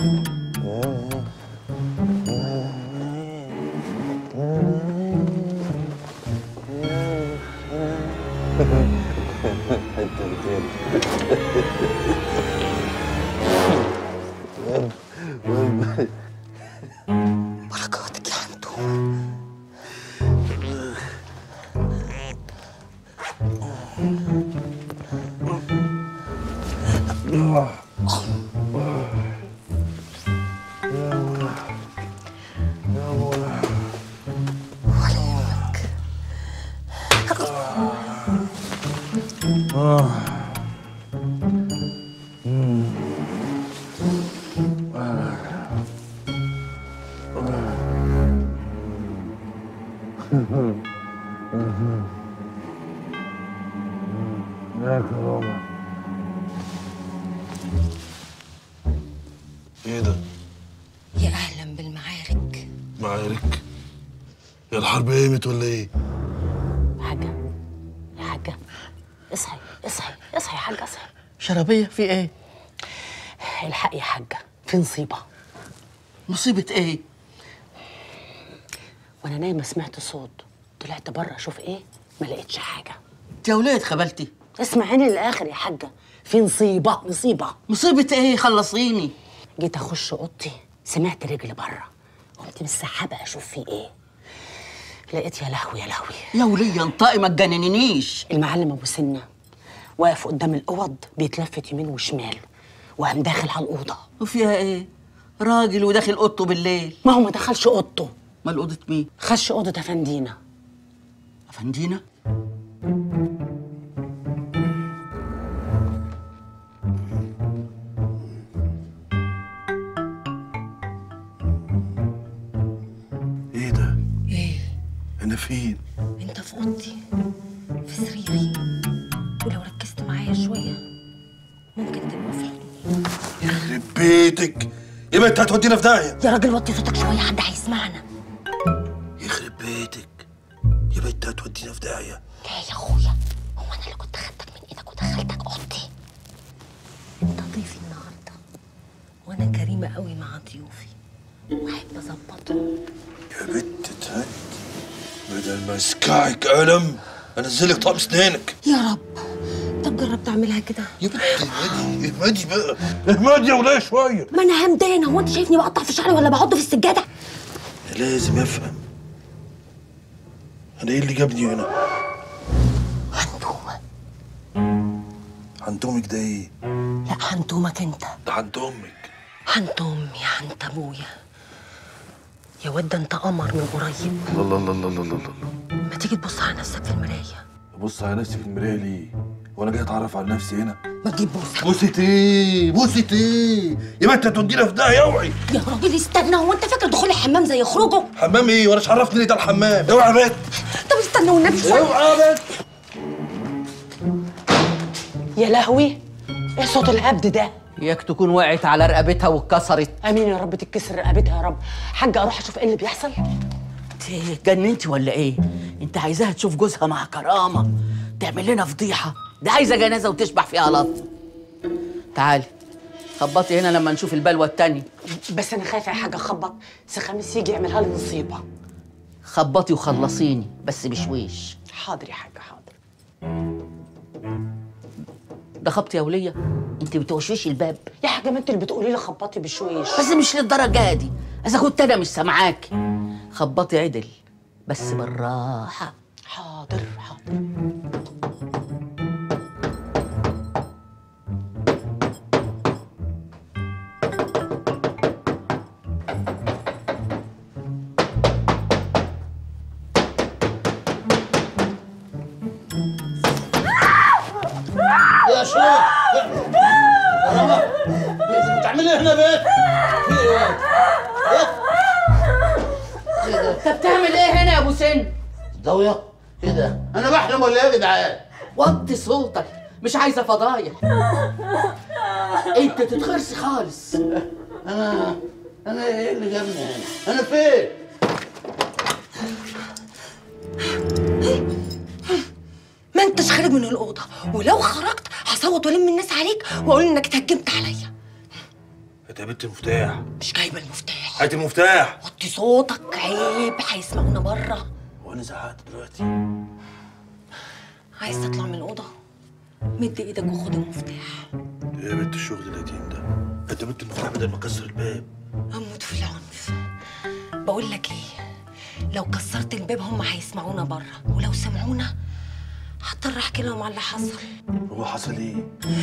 بركاتك يا حمدو ولا يهمك ايه ده؟ يا اهلا بالمعارك معارك يا الحرب قامت ولا ايه؟ حاجة يا حاجة اصحي اصحي اصحي يا حاجة اصحي شربية في ايه؟ الحق يا حاجة في نصيبة مصيبة ايه؟ وانا نايمة سمعت صوت طلعت بره اشوف ايه ما لقيتش حاجة يا ولاد خبلتي اسمعيني للاخر يا حاجة في نصيبة نصيبة مصيبة ايه؟ خلصيني جيت اخش اوضتي سمعت رجل بره قمت من السحابة اشوف في ايه لقيت يا لهوي يا لهوي يا ولية انطقي ما تجننينيش المعلم ابو سنة واقف قدام الاوض بيتلفت يمين وشمال وقام داخل على الاوضه وفيها ايه؟ راجل وداخل اوضته بالليل ما هو ما دخلش اوضته امال اوضة مين؟ خش اوضه افندينا افندينا؟ ايه ده؟ ايه انا فين؟ انت في اوضتي في سريري ولو ركزت معايا شويه ممكن تبقى في حضني يخرب بيتك يبقى انت هتودينا في داهيه يا راجل وطي صوتك شويه حد هيسمعنا يخرب بيتك يبقى انت هتودينا في داهيه لا يا اخويا هو انا اللي كنت خدتك من ايدك ودخلتك اوضتي انت ضيفي النهارده وانا كريمه قوي مع ضيوفي واحب اظبطهم يا بنت تهد بدل ما اسكعك قلم انزلك طقم سنانك يا رب طب جرب تعملها كده يا بنت اهمدي اهمدي بقى اهمدي يا ولايه شويه ما انا همدانه هو انت شايفني بقطع في شعري ولا بحطه في السجاده أنا لازم افهم انا ايه اللي جابني هنا هندومه عند امك ده ايه لا هندومك انت ده عند امك حنت امي حنت ابويا يا واد ده انت قمر من قريب الله الله الله الله الله الله ما تيجي تبص على نفسك في المرايه بص على نفسي في المرايه ليه وانا جاي اتعرف على نفسي هنا ما تجيب بوسه بوسة ايه بوسة ايه يبقى انت هتودينا في داهيه اوعي يا راجل استنى هو انت فاكر دخول الحمام زي خروجه حمام ايه وانا مش عرفني ليه ده الحمام اوعى يا بنت طب استنى والنبي شويه اوعى يا بنت يا لهوي ايه صوت الهبد ده اياك تكون وقعت على رقبتها واتكسرت امين يا رب تتكسر رقبتها يا رب حاجه اروح اشوف ايه اللي بيحصل انت اتجننتي ولا ايه؟ انت عايزاها تشوف جوزها مع كرامه تعمل لنا فضيحه ده عايزه جنازه وتشبح فيها لط تعالي خبطي هنا لما نشوف البلوه التانية بس انا خايفه يا حاجه اخبط سي خميس يجي يعملها لي نصيبه خبطي وخلصيني بس بشويش حاضر يا حاجه حاضر ده خبط يا وليه انت بتوشوشي الباب يا حاجه ما انت اللي بتقولي لي خبطي بشويش بس مش للدرجه دي اذا كنت انا مش سامعاكي خبطي عدل بس بالراحه حاضر حاضر يا شو بتعمل ايه هنا بيت في ايه انت بتعمل ايه هنا يا ابو سن ضوية ايه ده انا بحلم ولا ايه يا جدعان وطي صوتك مش عايزه فضايح انت تتخرسي خالص انا انا ايه اللي جابني هنا انا فين ما انتش خارج من الاوضه ولو خرجت هصوت والم الناس عليك واقول انك اتهجمت عليا هات يا بنت المفتاح مش جايبه المفتاح هات المفتاح وطي صوتك عيب هيسمعونا بره وانا زعقت دلوقتي عايز تطلع من الاوضه مد ايدك وخد المفتاح ايه يا بنت الشغل القديم ده هات يا بنت المفتاح بدل ما اكسر الباب اموت في العنف بقول لك ايه لو كسرت الباب هم هيسمعونا بره ولو سمعونا هضطر احكي لهم على اللي حصل هو حصل ايه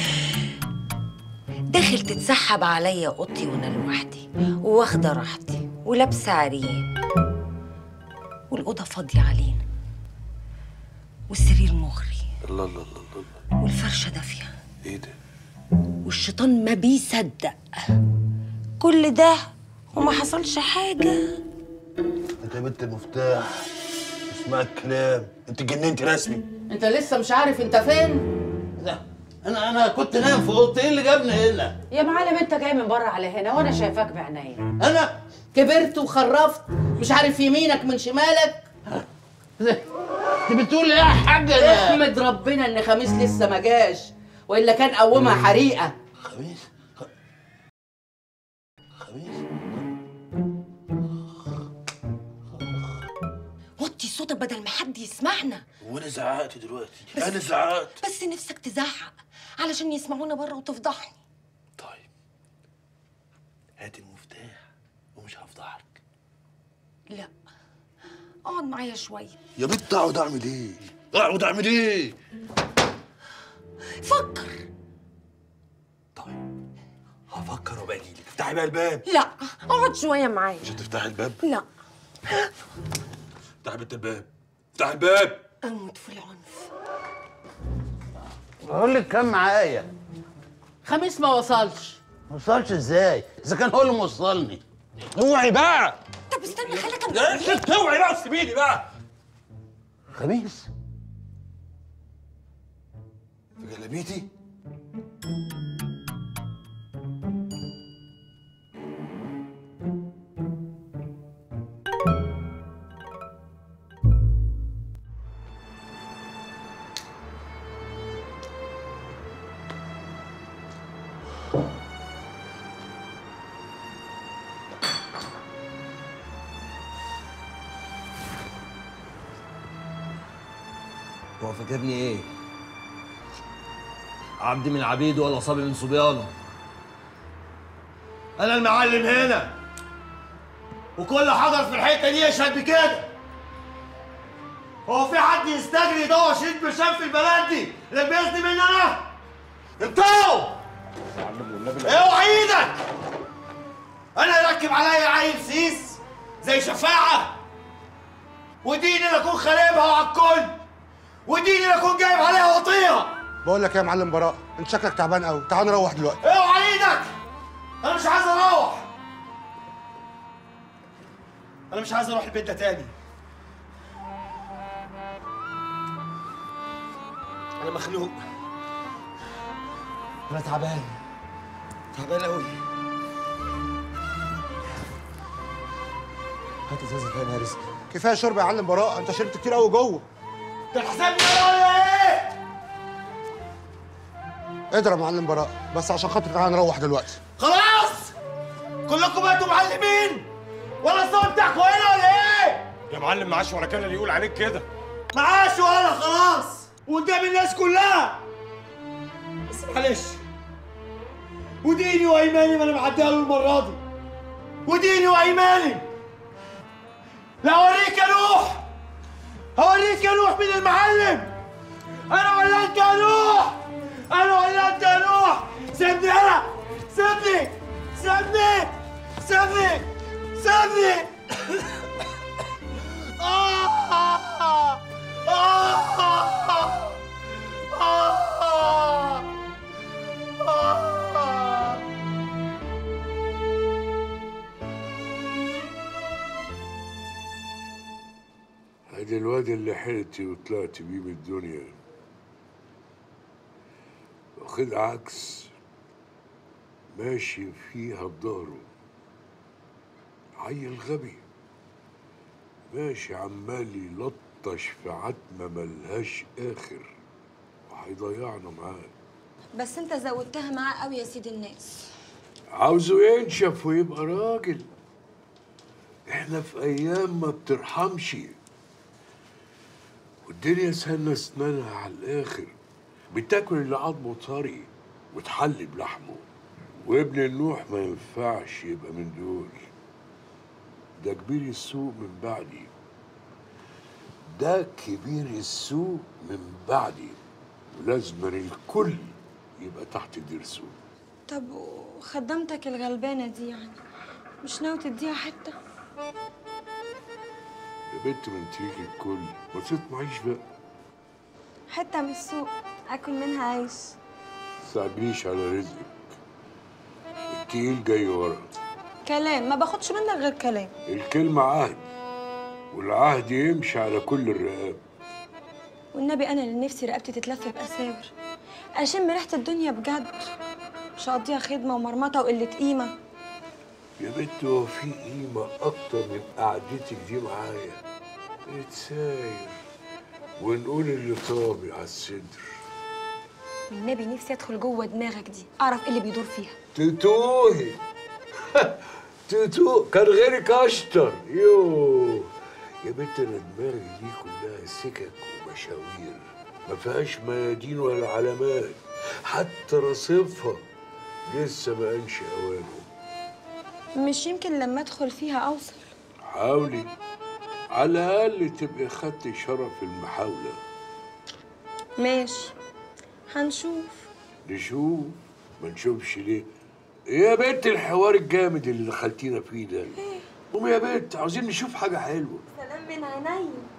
داخل تتسحب عليا اوضتي وانا لوحدي وواخده راحتي ولابسه عريان والاوضه فاضيه علينا والسرير مغري الله الله الله الله, الله. والفرشه دافيه ايه ده والشيطان ما بيصدق كل ده وما حصلش حاجه هات يا بنت المفتاح اسمع الكلام انت جننتي رسمي انت لسه مش عارف انت فين لا انا انا كنت نايم في اوضتي ايه اللي جابني هنا يا معلم انت جاي من بره على هنا وانا شايفاك بعينيا انا كبرت وخرفت مش عارف يمينك من شمالك انت بتقول ايه يا حاجه انا احمد ربنا ان خميس لسه ما جاش والا كان قومها حريقه خميس خ... خميس وطي صوتك بدل ما حد يسمعنا وانا زعقت دلوقتي بس- انا زعقت بس نفسك تزعق علشان يسمعونا بره وتفضحني طيب هات المفتاح ومش هفضحك لا اقعد معايا شويه يا بنت اقعد اعمل ايه اقعد اعمل ايه فكر طيب هفكر وابقى اجيلك افتحي بقى الباب لا اقعد شويه معايا مش هتفتحي الباب لا افتحي بنت الباب افتحي الباب اموت في العنف بقول لك كان معايا خميس ما وصلش ما وصلش ازاي اذا كان هو اللي موصلني اوعي بقى طب استنى خليك يا انت اوعي بقى سيبيني بقى خميس في جلابيتي هو فاكرني ايه؟ عبد من عبيده ولا صبي من صبيانه انا المعلم هنا وكل حجر في الحته دي يشهد بكده هو في حد يستجري يدور شريط برشام في البلد دي اللي بيزني مني انا؟ انتوا اوعى ايدك انا يركب عليا عيل سيس زي شفاعه وديني اللي اكون خاربها وعلى الكل وديني اللي اكون جايب عليها وطيها بقول لك إيه يا معلم براء انت شكلك تعبان قوي تعال نروح دلوقتي اوعى ايدك انا مش عايز اروح انا مش عايز اروح البيت ده تاني انا مخنوق انا تعبان تعبان قوي هات ازازه تاني يا رزق كفايه شرب يا معلم براء انت شربت كتير قوي جوه انت حسابني ولا ايه اضرب يا معلم براء بس عشان خاطر تعال نروح دلوقتي خلاص كلكم بقيتوا معلمين ولا الصوت بتاعكم هنا ولا ايه يا معلم معاش ولا كان اللي يقول عليك كده معاش ولا خلاص وقدام الناس كلها بس معلش وديني وايماني ما انا معديها له المره دي وديني وايماني لا اوريك يا نوح هوريك يا نوح من المعلم انا ولا انت يا نوح انا ولا انت يا نوح سيبني انا سيبني سيبني سيبني سيبني آه آه آه آه آه ادي الواد اللي حلتي وطلعت بيه من الدنيا واخد عكس ماشي فيها بضهره عيل غبي ماشي عمال يلطش في عتمة ملهاش آخر وهيضيعنا معاه بس انت زودتها معاه قوي يا سيد الناس عاوزه ينشف ويبقى راجل احنا في ايام ما بترحمش والدنيا سنة اسنانها على الاخر بتاكل اللي عظمه طري وتحلي بلحمه وابن النوح ما ينفعش يبقى من دول ده كبير السوق من بعدي ده كبير السوق من بعدي ولازم الكل يبقى تحت درسه طب وخدامتك الغلبانة دي يعني مش ناوي تديها حتة يا بنت من تريك الكل ما تطمعيش بقى حتة من السوق أكل منها عيش تستعجليش على رزقك التقيل جاي ورا كلام ما باخدش منك غير كلام الكلمة عهد والعهد يمشي على كل الرقاب والنبي أنا اللي نفسي رقبتي تتلف بأساور أشم ريحة الدنيا بجد مش هقضيها خدمة ومرمطة وقلة قيمة يا بنت هو في قيمة أكتر من قعدتك دي معايا نتساير ونقول اللي طابع على الصدر والنبي نفسي أدخل جوه دماغك دي أعرف إيه اللي بيدور فيها تتوهي تتوه كان غيرك اشطر يوه يا بنت انا دماغي دي كلها سكك ومشاوير ما فيهاش ميادين ولا علامات حتى رصيفها لسه ما قالش اوانه مش يمكن لما أدخل فيها أوصل حاولي على الاقل تبقي خدتي شرف المحاوله ماشي هنشوف نشوف ما نشوفش ليه ايه يا بنت الحوار الجامد اللي دخلتينا فيه ده قومي يا بنت عاوزين نشوف حاجه حلوه سلام من عينيا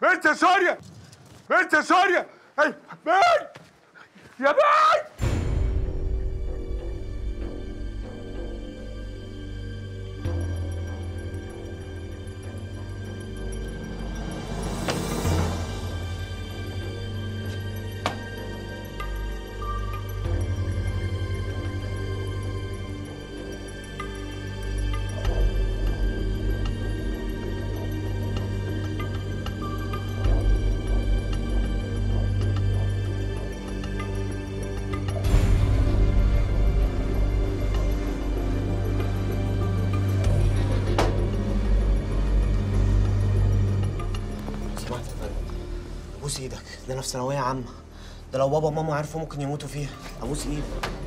انت يا سوريا انت يا سوريا اي مين يا مين سمعت يا فندم ابوس ايدك ده انا في ثانويه عامه ده لو بابا وماما عرفوا ممكن يموتوا فيها ابوس ايدك